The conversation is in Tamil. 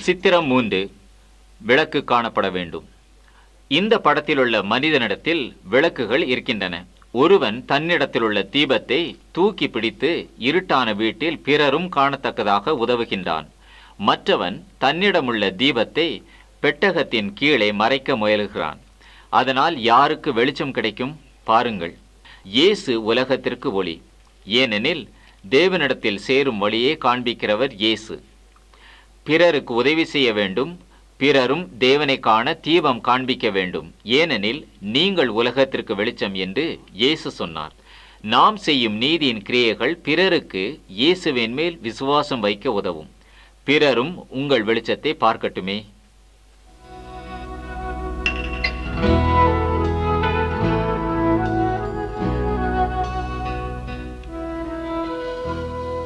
சித்திரம் மூன்று விளக்கு காணப்பட வேண்டும் இந்த படத்திலுள்ள மனிதனிடத்தில் விளக்குகள் இருக்கின்றன ஒருவன் தன்னிடத்திலுள்ள தீபத்தை தூக்கி பிடித்து இருட்டான வீட்டில் பிறரும் காணத்தக்கதாக உதவுகின்றான் மற்றவன் தன்னிடமுள்ள தீபத்தை பெட்டகத்தின் கீழே மறைக்க முயலுகிறான் அதனால் யாருக்கு வெளிச்சம் கிடைக்கும் பாருங்கள் இயேசு உலகத்திற்கு ஒளி ஏனெனில் தேவனிடத்தில் சேரும் வழியே காண்பிக்கிறவர் இயேசு பிறருக்கு உதவி செய்ய வேண்டும் பிறரும் தேவனை காண தீபம் காண்பிக்க வேண்டும் ஏனெனில் நீங்கள் உலகத்திற்கு வெளிச்சம் என்று இயேசு சொன்னார் நாம் செய்யும் நீதியின் கிரியைகள் பிறருக்கு இயேசுவின் மேல் விசுவாசம் வைக்க உதவும் பிறரும் உங்கள் வெளிச்சத்தை பார்க்கட்டுமே